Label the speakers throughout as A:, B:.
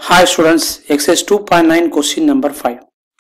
A: Hi students, exercise 2.9 question number 5.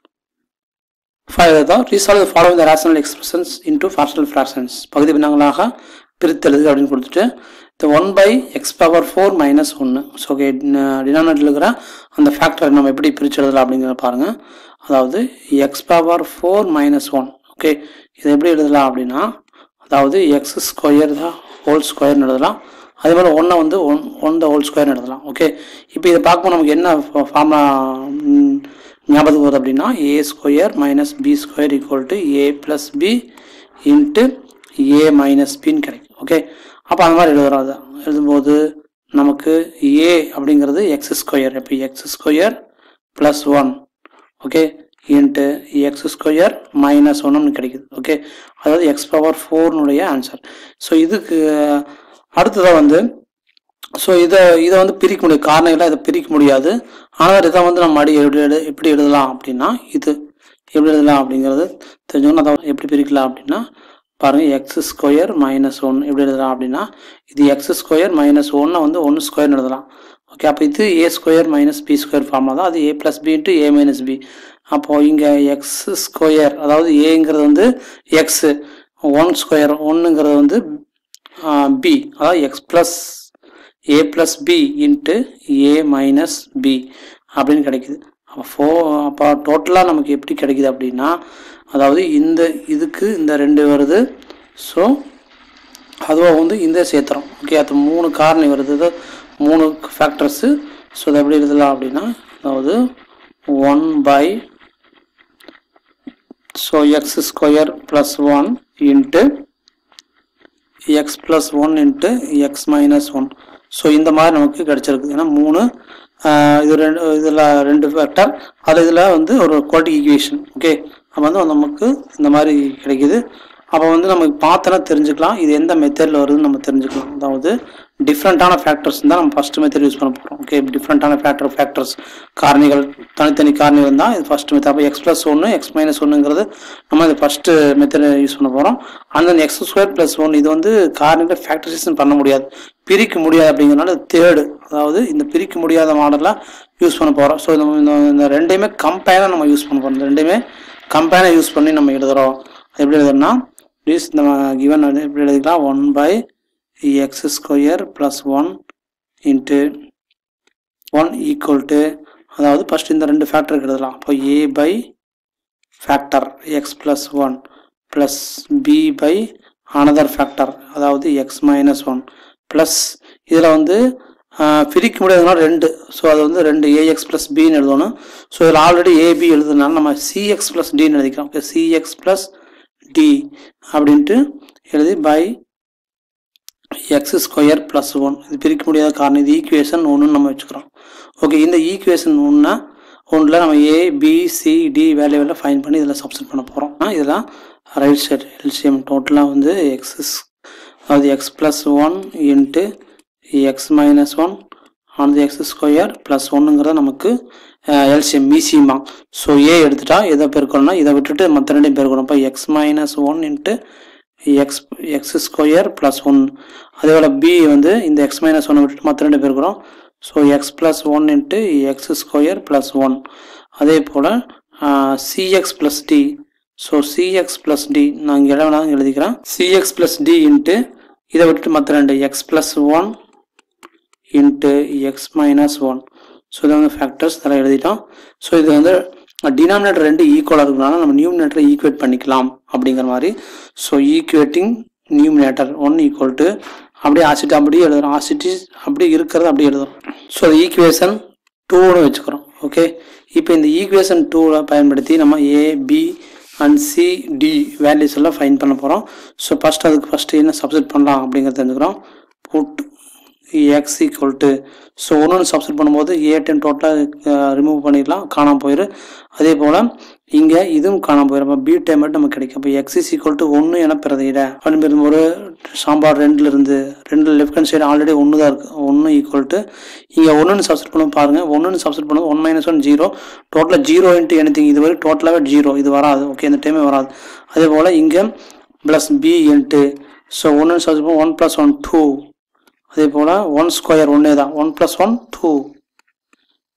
A: 5 தான் resolve the following the rational expressions into fractional fractions பகுதி பின்னங்களாக பிரித்தெழுது அப்படின்னு கொடுத்துட்டு இந்த one by x power four minus ஒன்று so okay டினாமினேட்டில் இருக்கிற அந்த ஃபேக்டரை நம்ம எப்படி பிரித்து எழுதலாம் அப்படிங்கிறத பாருங்கள் அதாவது x power four minus one okay இதை எப்படி எழுதலாம் அப்படின்னா அதாவது எக்ஸ் ஸ்கொயர் தான் ஹோல் ஸ்கொயர்னு எழுதலாம் அதே மாதிரி ஒன்றை வந்து ஒன் ஒன் த ஹோல் ஸ்கொயர்னு எழுதலாம் ஓகே இப்போ இதை பார்க்கும்போது நமக்கு என்ன ஃபார்முலா ஞாபகம் வருது அப்படின்னா a square minus b square equal to a plus b into a minus பின்னு கிடைக்கும் ஓகே அப்போ அந்த மாதிரி எழுதுறோம் அதை எழுதும்போது நமக்கு ஏ அப்படிங்கிறது எக்ஸ் ஸ்கொயர் இப்போ x square plus one okay into x square minus ஒன்னு கிடைக்குது ஓகே அதாவது எக்ஸ் பவர் ஃபோர்னுடைய ஆன்சர் ஸோ இதுக்கு அடுத்ததாக வந்து ஸோ இதை இதை வந்து பிரிக்க முடியாது காரணிகளாக இதை பிரிக்க முடியாது ஆனால் இதை வந்து நம்ம அடி எப்படி எழு எப்படி எழுதலாம் அப்படின்னா இது எப்படி எழுதலாம் அப்படிங்கிறது தெரிஞ்சவங்க அதை எப்படி பிரிக்கலாம் அப்படின்னா பாருங்கள் எக்ஸ் ஸ்கொயர் மைனஸ் ஒன் எப்படி எழுதலாம் அப்படின்னா இது எக்ஸ் ஸ்கொயர் மைனஸ் ஒன்னை வந்து ஒன்று ஸ்கொயர்னு எழுதலாம் ஓகே அப்போ இது a square minus b square ஃபார்மாக தான் அது a plus b into a minus b அப்போது இங்கே எக்ஸ் ஸ்கொயர் அதாவது ஏங்கிறது வந்து எக்ஸு ஒன் ஸ்கொயர் ஒன்றுங்கிறது வந்து பி அதாவது x plus a plus b into a minus b அப்படின்னு கிடைக்குது அப்போ ஃபோ அப்போ டோட்டலாக நமக்கு எப்படி கிடைக்குது அப்படின்னா அதாவது இந்த இதுக்கு இந்த ரெண்டு வருது ஸோ அதுவாக வந்து இந்த சேர்த்துறோம் ஓகே அது மூணு காரணி வருது இது மூணு ஃபேக்டர்ஸு ஸோ அதை எப்படி எழுதலாம் அப்படின்னா அதாவது one by so x square plus one into x plus one into x minus one so இந்த மாதிரி நமக்கு கிடச்சிருக்கு ஏன்னா மூணு இது ரெண்டு இதில் ரெண்டு ஃபேக்டர் அது இதில் வந்து ஒரு குவாலிட்டி ஈக்குவேஷன் ஓகே அப்போ வந்து நமக்கு இந்த மாதிரி கிடைக்குது அப்போ வந்து நமக்கு பார்த்தோன்னா தெரிஞ்சுக்கலாம் இது எந்த மெத்தடில் வருதுன்னு நம்ம தெரிஞ்சுக்கலாம் அதாவது டிஃப்ரெண்ட்டான ஃபேக்டர்ஸ் தான் நம்ம ஃபஸ்ட்டு மெத்தட் யூஸ் பண்ண போகிறோம் ஓகே டிஃப்ரெண்ட்டான ஃபேக்டர் ஃபேக்டர்ஸ் காரணிகள் தனித்தனி காரணிகள் தான் இது ஃபஸ்ட் மெத்தட் அப்போ எக்ஸ் ப்ளஸ் ஒன்று எக்ஸ் மைனஸ் ஒன்றுங்கிறது நம்ம இது ஃபஸ்ட்டு மெத்தட் யூஸ் பண்ண போகிறோம் அந்த எக்ஸ் ஸ்கொயர் ப்ளஸ் ஒன் இது வந்து காரணிகள் ஃபேக்டரைசேஷன் பண்ண முடியாது பிரிக்க முடியாது அப்படிங்கிறனால தேர்டு அதாவது இந்த பிரிக்க முடியாத மாடலாக யூஸ் பண்ண போகிறோம் ஸோ இந்த இந்த ரெண்டையுமே கம்பேராக நம்ம யூஸ் பண்ண போகிறோம் இந்த ரெண்டையுமே கம்பேராக யூஸ் பண்ணி நம்ம எழுதுகிறோம் எப்படி எழுதுறோம்னா ப்ளீஸ் நம்ம கிவன் எப்படி எழுதிக்கலாம் one by x square plus one into one equal to அதாவது ஃபஸ்ட் இந்த ரெண்டு ஃபேக்டருக்கு எழுதலாம் அப்போ a by factor x plus one plus b by another factor அதாவது எக்ஸ் மைனஸ் ஒன் ப்ளஸ் இதில் வந்து பிரிக்க முடியாதுன்னா ரெண்டு ஸோ அது வந்து ரெண்டு ஏஎக்ஸ் ப்ளஸ் பின்னு எழுதணும் ஸோ இதில் ஆல்ரெடி ஏபி எழுதுனால நம்ம சிஎக்ஸ் ப்ளஸ் டின்னு எழுதிக்கலாம் ஓகே சிஎக்ஸ் ப்ளஸ் டி அப்படின்ட்டு எழுதி by x square plus one இது பிரிக்க முடியாத காரணம் இது ஈக்குவேஷன் ஒன்றுன்னு நம்ம வச்சுக்கிறோம் ஓகே இந்த ஈக்குவேஷன் ஒன்றா ஒன்றில் நம்ம ஏ பி சி டி வேல்யூவில் ஃபைன் பண்ணி இதில் சப்ஸ்ட் பண்ண போகிறோம் இதெல்லாம் ரைட் சைட் எல்சிஎம் டோட்டலாக வந்து எக்ஸ் அதாவது x plus one into x minus one ஆனது எக்ஸ் ஸ்கொயர் ப்ளஸ் ஒன்றுங்கிறத நமக்கு எல்சிஎம் மிசிமா ஸோ ஏ எடுத்துட்டா எதை பெருக்கணும்னா இதை விட்டுட்டு மற்ற ரெண்டையும் பெருக்கணும் இப்போ x minus one into x x square plus one அதே போல் பி வந்து இந்த எக்ஸ் மைனஸ் ஒன்னை விட்டுட்டு மற்ற ரெண்டு பெருக்கிறோம் so x plus one into x square plus one அதே போல் c x plus d so c x plus d நான் இங்கே இடம் வேணாலும் எழுதிக்கிறேன் சிஎக்ஸ் ப்ளஸ் டி இன்ட்டு இதை விட்டுட்டு மற்ற ரெண்டு x plus one into x minus one so இதை வந்து ஃபேக்டர்ஸ் இதெல்லாம் எழுதிட்டோம் ஸோ இது வந்து டினாமினேட்டர் ரெண்டு ஈக்குவலாக இருக்கனால நம்ம நியூமினேட்டரை ஈக்குவேட் பண்ணிக்கலாம் அப்படிங்கிற மாதிரி so equating numerator one equal to அப்படியே ஆசிட் அப்படியே எழுதுறோம் ஆசிட்டி அப்படி இருக்கிறது அப்படியே எழுதுறோம் ஸோ அது ஈக்குவேஷன் டூன்னு வச்சுக்கிறோம் ஓகே இப்போ இந்த ஈக்குவேஷன் டூவில் பயன்படுத்தி நம்ம a b and c d values எல்லாம் ஃபைன் பண்ண போகிறோம் ஸோ ஃபஸ்ட் அதுக்கு ஃபஸ்ட்டு என்ன சப்ஸ்ட் பண்ணலாம் அப்படிங்கிறத தெரிஞ்சுக்கிறோம் put x equal to so ஒன்று ஒன்று சப்ஸ்ட் பண்ணும்போது ஏ டென் டோட்டலாக ரிமூவ் பண்ணிடலாம் காணாமல் போயிடும் அதே போல் இங்கே இதுவும் காணாமல் போயிடும் அப்போ பி டைம் மட்டும் நமக்கு கிடைக்கும் அப்போ எக்ஸ் இஸ் ஈக்குவல் டு ஒன்று என பிரதியிட அப்படின்னு ஒரு சாம்பார் ரெண்டில் இருந்து ரெண்டு லெஃப்ட் ஹேண்ட் சைடு ஆல்ரெடி ஒன்று தான் இருக்குது ஒன்று ஈக்குவல் டு இங்கே ஒன்றுன்னு சப்ஸ்ட் பண்ண பாருங்கள் ஒன்றுன்னு சப்ஸ்ட் பண்ணும்போது ஒன் மைனஸ் ஒன் ஜீரோ டோட்டலாக ஜீரோ இன்ட்டு எனத்திங் இது வரை டோட்டலாகவே ஜீரோ இது வராது ஓகே இந்த டைமே வராது அதே போல் இங்கே ப்ளஸ் பி இன்ட்டு ஸோ ஒன்று சப்ஸ்ட் பண்ணுவோம் ஒன் ப்ளஸ் ஒன் டூ அதே போல் ஒன் ஸ்கொயர் ஒன்றே தான் one plus one two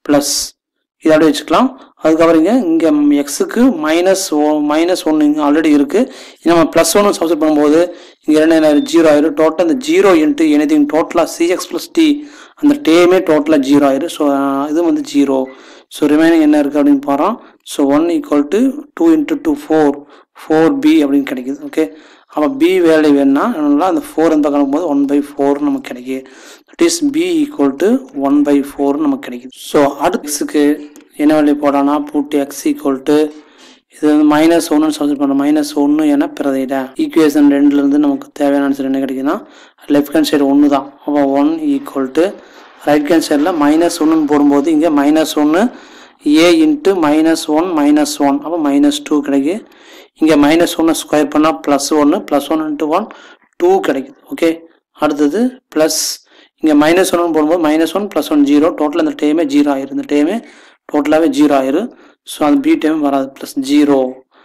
A: plus இதை அப்படியே வச்சுக்கலாம் அதுக்கப்புறம் இங்கே இங்கே எக்ஸுக்கு மைனஸ் ஓ மைனஸ் ஒன்று இங்கே ஆல்ரெடி இருக்குது நம்ம ப்ளஸ் ஒன்று சப்ஸ்ட் பண்ணும்போது இங்கே என்ன ஜீரோ ஆயிரும் டோட்டல் இந்த ஜீரோ இன்ட்டு எனிதிங் டோட்டலாக சிஎக்ஸ் ப்ளஸ் டி அந்த டேமே டோட்டலாக ஜீரோ ஆயிரும் ஸோ இது வந்து ஜீரோ ஸோ ரிமைனிங் என்ன இருக்குது அப்படின்னு போகிறோம் so one equal to two into two four four b அப்படின்னு கிடைக்குது ஓகே அப்போ பி வேல்யூ வேணும்னா என்னன்னா அந்த ஃபோர் இந்த கணக்கு போது ஒன் பை ஃபோர் நமக்கு கிடைக்குது that is b equal to one by four நமக்கு கிடைக்குது ஸோ அடுத்துக்கு என்ன வேல்யூ போடானா புட் எக்ஸ் ஈக்குவல் டு இது வந்து மைனஸ் ஒன்னு சப்ஸ்ட் பண்ணுறோம் மைனஸ் ஒன்று என பிரதியிட ஈக்குவேஷன் ரெண்டுலேருந்து நமக்கு தேவையான ஆன்சர் என்ன கிடைக்குதுன்னா லெஃப்ட் ஹேண்ட் சைடு ஒன்று தான் அப்போ one equal to right hand சைடில் மைனஸ் ஒன்றுன்னு போடும்போது இங்கே மைனஸ் ஒன்று a into minus one minus one அப்போ மைனஸ் டூ கிடைக்கு இங்கே மைனஸ் ஒன்று ஸ்கொயர் பண்ணால் ப்ளஸ் ஒன்று plus one into one two கிடைக்குது ஓகே அடுத்தது ப்ளஸ் இங்கே மைனஸ் ஒன்று போடும்போது minus one plus one zero total இந்த டைமே ஜீரோ ஆயிரும் இந்த டைமே டோட்டலாகவே ஜீரோ ஆயிரும் ஸோ அந்த பி டைம் வராது ப்ளஸ் ஜீரோ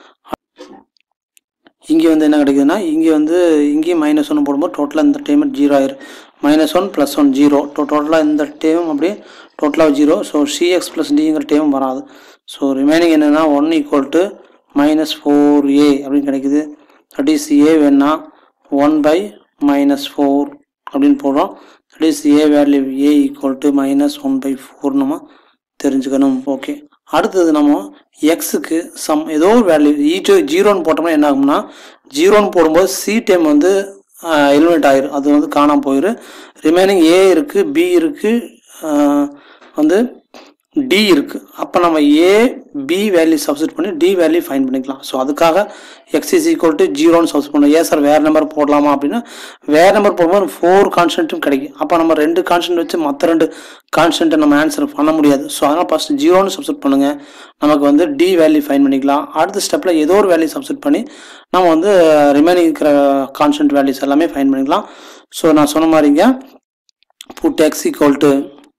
A: இங்கே வந்து என்ன கிடைக்குதுன்னா இங்கே வந்து இங்கேயும் மைனஸ் ஒன்று போடும்போது டோட்டலாக இந்த டைம் ஜீரோ ஆயிரும் minus one plus one zero டோட்டலாக இந்த டைம் அப்படியே டோட்டலாக ஜீரோ ஸோ சிஎக்ஸ் ப்ளஸ் டிங்கிற டைம் வராது ஸோ ரிமைனிங் என்னென்னா one equal to minus four a அப்படின்னு கிடைக்குது தட் இஸ் ஏ வேணா ஒன் பை மைனஸ் ஃபோர் அப்படின்னு போடுறோம் that is a value a equal to minus one by four நம்ம தெரிஞ்சுக்கணும் ஓகே அடுத்தது நம்ம எக்ஸுக்கு சம் ஏதோ ஒரு வேல்யூ ஈட்டோ ஜீரோன்னு போட்டோம்னா என்ன ஆகும்னா ஜீரோன்னு போடும்போது சி டைம் வந்து எலிமினேட் ஆயிரும் அது வந்து காணாமல் போயிடும் ரிமைனிங் ஏ இருக்குது பி இருக்குது வந்து டி இருக்குது அப்போ நம்ம ஏ பி வேல்யூ சப்ஸ்டிட் பண்ணி டி வேல்யூ ஃபைன் பண்ணிக்கலாம் ஸோ அதுக்காக எக்ஸ் இஸ் ஈக்குவல் டு ஜீரோன்னு சப்ஸ்ட் பண்ணோம் ஏன் சார் வேறு நம்பர் போடலாமா அப்படின்னா வேறு நம்பர் போடும்போது ஃபோர் கான்ஸ்டன்ட்டும் கிடைக்கும் அப்போ நம்ம ரெண்டு கான்ஸ்டன்ட் வச்சு மற்ற ரெண்டு கான்ஸ்டன்ட்டை நம்ம ஆன்சர் பண்ண முடியாது ஸோ அதனால் ஃபஸ்ட் ஜீரோன்னு சப்ஸ்ட் பண்ணுங்கள் நமக்கு வந்து டி வேல்யூ ஃபைன் பண்ணிக்கலாம் அடுத்த ஸ்டெப்பில் ஏதோ ஒரு வேல்யூ சப்ஸ்ட் பண்ணி நம்ம வந்து ரிமைனிங் இருக்கிற கான்ஸ்டன்ட் வேல்யூஸ் எல்லாமே ஃபைன் பண்ணிக்கலாம் ஸோ நான் சொன்ன மாதிரிங்க put x equal to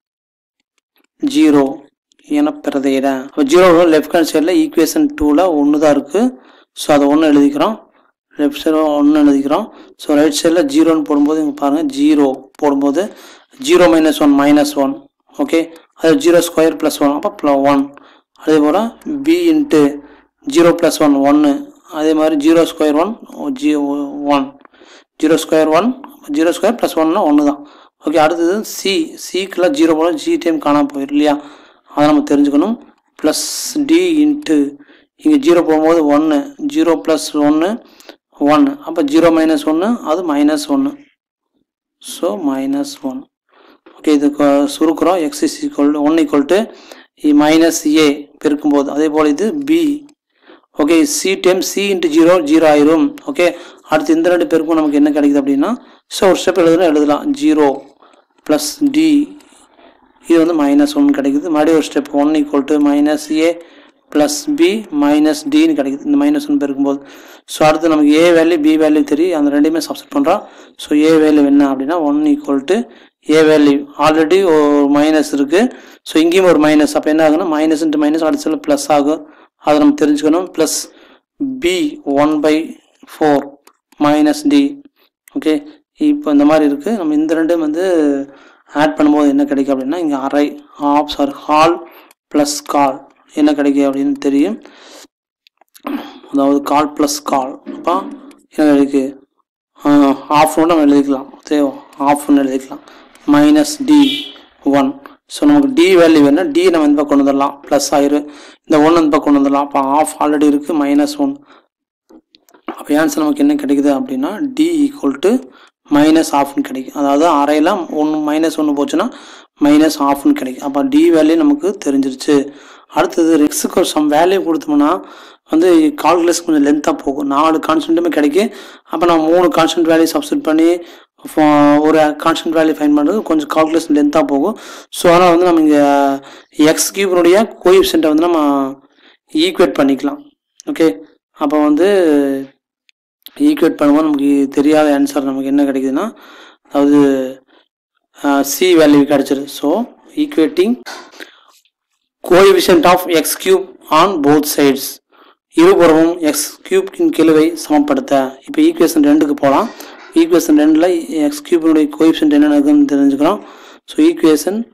A: zero என பிரதையிடேன் அப்போ ஜீரோ லெஃப்ட் ஹேண்ட் சைடில் ஈக்குவேஷன் டூவில் ஒன்று தான் இருக்குது ஸோ அதை ஒன்று எழுதிக்கிறோம் லெஃப்ட் சைடில் ஒன்று எழுதிக்கிறோம் ஸோ ரைட் சைடில் ஜீரோன்னு போடும்போது இங்கே பாருங்கள் ஜீரோ போடும்போது zero minus one minus one okay அது ஜீரோ ஸ்கொயர் ப்ளஸ் ஒன் அப்போ ப்ளஸ் ஒன் அதே போல் b into zero plus one ஒன்று அதே மாதிரி zero square one g one zero square one zero square plus ஒன்னா ஒன்று தான் ஓகே அடுத்தது சி சிக்கெலாம் ஜீரோ போல ஜி டைம் காணாமல் போயிடும் இல்லையா அதை நம்ம தெரிஞ்சுக்கணும் ப்ளஸ் டி இன்ட்டு இங்கே ஜீரோ போகும்போது ஒன்று ஜீரோ ப்ளஸ் ஒன்று ஒன் அப்போ ஜீரோ மைனஸ் ஒன்று அது மைனஸ் ஒன்று ஸோ மைனஸ் ஒன் ஓகே இது கொ- சுருக்குறோம் x is equal one equal to minus a பெருக்கும்போது அதே போல் இது b okay c time c into zero zero ஆயிரும் ஓகே அடுத்து இந்த ரெண்டு பேருக்கும் நமக்கு என்ன கிடைக்குது அப்படின்னா ஸோ ஒரு ஸ்டெப் எழுதுனா எழுதலாம் ஜீரோ ப்ளஸ் டி இது வந்து மைனஸ் ஒன் கிடைக்குது மறுபடியும் ஒரு step one equal to minus a plus b minus டின்னு கிடைக்குது இந்த மைனஸ் ஒன் பெருக்கும்போது ஸோ அடுத்து நமக்கு ஏ வேல்யூ பி வேல்யூ தெரியும் அந்த ரெண்டையுமே சப்ஸ்ட் பண்ணுறோம் ஸோ ஏ வேல்யூ என்ன அப்படின்னா one equal to a value already ஒரு மைனஸ் இருக்குது ஸோ இங்கேயும் ஒரு மைனஸ் அப்போ என்ன ஆகுன்னா மைனஸ் இன்ட்டு மைனஸ் அடுத்த ப்ளஸ் ஆகும் அதை நம்ம தெரிஞ்சுக்கணும் plus b one by four minus d okay இப்போ இந்த மாதிரி இருக்குது நம்ம இந்த ரெண்டும் வந்து ஆட் பண்ணும்போது என்ன கிடைக்கும் அப்படின்னா இங்கே அரை ஆஃப் சார் ஹால் ப்ளஸ் கால் என்ன கிடைக்கும் அப்படின்னு தெரியும் அதாவது கால் ப்ளஸ் கால் அப்போ என்ன கிடைக்கு ஆஃப் நம்ம எழுதிக்கலாம் தேவை ஆஃப்னு எழுதிக்கலாம் மைனஸ் டி ஒன் ஸோ நமக்கு டி வேல்யூ வேணும் டி நம்ம இந்த பக்கம் கொண்டு வந்துடலாம் ப்ளஸ் ஆயிரு இந்த ஒன்று இந்த பக்கம் கொண்டு வந்துடலாம் அப்போ ஆஃப் ஆல்ரெடி இருக்குது மைனஸ் ஒன் அப்போ ஆன்சர் நமக்கு என்ன கிடைக்குது அப்படின்னா டி ஈக்குவல் டு மைனஸ் ஆஃப்னு கிடைக்கும் அதாவது அரையில் ஒன்று மைனஸ் ஒன்று போச்சுன்னா மைனஸ் ஆஃப்னு கிடைக்கும் அப்போ டி வேல்யூ நமக்கு தெரிஞ்சிருச்சு அடுத்தது ரெக்ஸுக்கு ஒரு சம் வேல்யூ கொடுத்தோம்னா வந்து கால்குலேஷன் கொஞ்சம் லென்த்தாக போகும் நாலு கான்ஸ்டன்ட்டுமே கிடைக்கும் அப்போ நம்ம மூணு கான்ஸ்டன்ட் வேல்யூ சப்ஸ்டிட் பண்ணி ஃபோ- ஒரு கான்ஸ்டன்ட் வேல்யூ ஃபைன் பண்ணுறது கொஞ்சம் கால்குலேஷன் லென்த்தாக போகும் ஸோ அதனால் வந்து நம்ம இங்கே எக்ஸ் கியூப்னுடைய கோஎஃபிஷியண்ட்டை வந்து நம்ம ஈக்குவேட் பண்ணிக்கலாம் ஓகே அப்போ வந்து ஈக்குவேட் பண்ணும்போது நமக்கு தெரியாத ஆன்சர் நமக்கு என்ன கிடைக்குதுன்னா அதாவது சி வேல்யூ கிடைச்சிருது so equating coefficient of x cube on both sides இருபுறமும் எக்ஸ் கியூப்கின் கெழுவை சமப்படுத்த இப்போ ஈக்குவேஷன் ரெண்டுக்கு போகலாம் ஈக்குவேஷன் ரெண்டில் எக்ஸ் கியூபினுடைய கோஎஃபிஷியன்ட் என்ன இருக்குன்னு தெரிஞ்சுக்கிறோம் ஸோ ஈக்குவேஷன்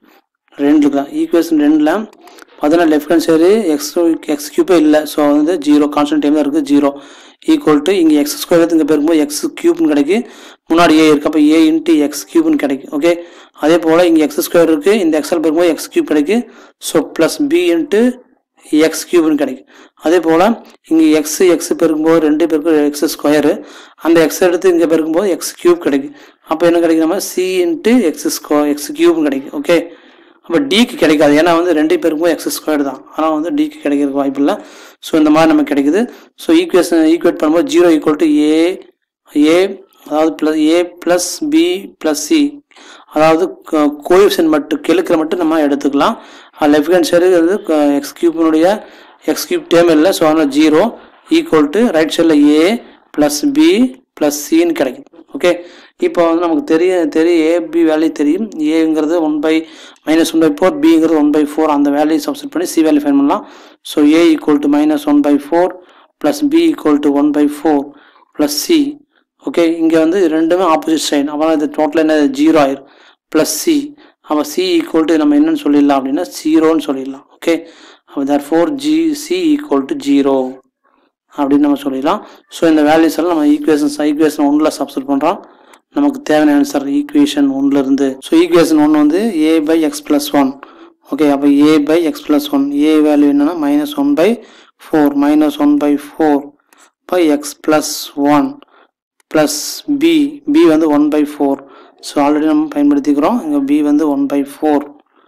A: ரெண்டுக்கு தான் ஈக்குவேஷன் ரெண்டில் பார்த்தீங்கன்னா left hand side x x கியூப்பே இல்லை ஸோ வந்து ஜீரோ கான்ஸ்டன்ட் டைம் தான் இருக்குது ஜீரோ ஈக்குவல் டு இங்கே எக்ஸ் ஸ்கொயர் இங்கே பெருக்கும்போது எக்ஸ் கியூப்னு கிடைக்கு முன்னாடி ஏ இருக்குது அப்போ ஏ இன்ட்டு எக்ஸ் கியூப்னு கிடைக்கும் ஓகே அதே போல் இங்கே எக்ஸ் ஸ்கொயர் இருக்குது இந்த எக்ஸல் பெருக்கும்போது எக்ஸ் கியூப் கிடைக்கு so plus b into x கியூப்னு கிடைக்கும் அதே போல் இங்கே எக்ஸ் எக்ஸ் பெருக்கும்போது ரெண்டு பேருக்கு எக்ஸ் ஸ்கொயரு அந்த எக்ஸ் எடுத்து இங்கே பெருக்கும்போது எக்ஸ் கியூப் கிடைக்கும் அப்போ என்ன கிடைக்கும் நம்ம சி இன்ட்டு எக்ஸ் ஸ்கொ எக்ஸ் கியூப்னு கிடைக்கும் ஓகே அப்போ டிக்கு கிடைக்காது ஏன்னா வந்து ரெண்டு பேருக்கும் எக்ஸ் ஸ்கொயர் தான் ஆனால் வந்து டிக்கு கிடைக்கிறதுக்கு வாய்ப்பு இல்லை ஸோ இந்த மாதிரி நமக்கு கிடைக்குது ஸோ ஈக்குவேஷன் ஈக்குவேட் பண்ணும்போது zero equal to a a அதாவது plus a plus b plus c அதாவது கோஎஃபிஷியன் மட்டும் கெழுக்கிற மட்டும் நம்ம எடுத்துக்கலாம் லெஃப்ட் ஹேண்ட் சைடு வந்து எக்ஸ் கியூப்பினுடைய எக்ஸ் கியூப் டேம் இல்லை ஸோ அதனால் ஜீரோ ஈக்குவல் டு ரைட் சைடில் ஏ ப்ளஸ் பி ப்ளஸ் சின்னு கிடைக்கும் ஓகே இப்போ வந்து நமக்கு தெரிய தெரியும் ஏபி வேல்யூ தெரியும் ஏங்கிறது one by minus one by four பிங்கிறது ஒன் பை ஃபோர் அந்த வேல்யூ சப்ஸ்டிட் பண்ணி சி வேல்யூ ஃபைன் பண்ணலாம் so a equal to minus one by four plus b equal to one by four plus c okay இங்கே வந்து ரெண்டுமே opposite sign அப்போ இது total என்ன ஜீரோ ஆயிரும் ப்ளஸ் சி அப்போ சி ஈக்குவல் டு நம்ம என்னன்னு சொல்லிடலாம் அப்படின்னா ஜீரோன்னு சொல்லிடலாம் ஓகே அப்போ therefore g c equal to zero அப்படின்னு நம்ம சொல்லிடலாம் ஸோ இந்த வேல்யூஸ் எல்லாம் நம்ம ஈக்குவேஷன்ஸ் ஈக்குவேஷன் ஒன்றில் சப்ஸ்டிட் பண்ணுறோம் நமக்கு தேவையான ஆன்சர் ஈக்குவேஷன் ஒன்லேருந்து ஸோ ஈக்குவேஷன் ஒன்று வந்து a by x plus one okay அப்போ a by x plus one a value என்னன்னா minus one by four minus one by four by x plus one plus b b வந்து one by four so already நம்ம பயன்படுத்திக்கிறோம் இங்கே b வந்து one by four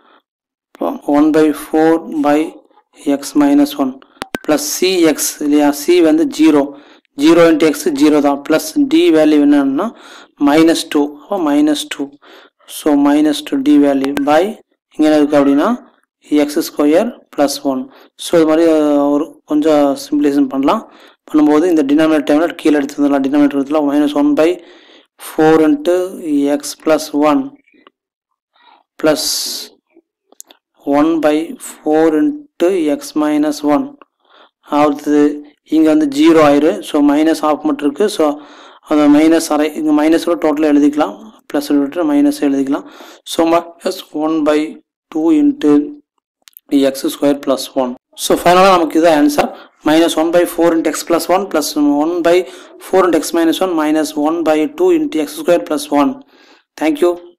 A: one by four by x minus one plus c x இல்லையா c வந்து zero zero into x zero தான் plus d value என்னன்னா minus two அப்போ minus two so minus two d value by இங்கே என்ன இருக்குது அப்படின்னா x square plus one so இது மாதிரி அஹ், ஒரு கொஞ்சம் சிம்பிளேஷன் பண்ணலாம் பண்ணும்போது இந்த டினாமினேட் டைமில் கீழே எடுத்து வந்துடலாம் டினாமினேட்டர் எடுத்துலாம் minus one by four into x plus one plus one by four into x minus one அடுத்தது இங்கே வந்து ஜீரோ ஆயிரு ஸோ மைனஸ் ஆஃப் மட்டும் இருக்குது ஸோ அந்த மைனஸ் அரை இங்கே மைனஸோட டோட்டலாக எழுதிக்கலாம் ப்ளஸ் விட்டு மைனஸ் எழுதிக்கலாம் so minus one by two into x square plus one so ஃபைனலாக நமக்கு இதான் answer minus one by four into x plus one plus one by four into x minus one minus one by two into x square plus one thank you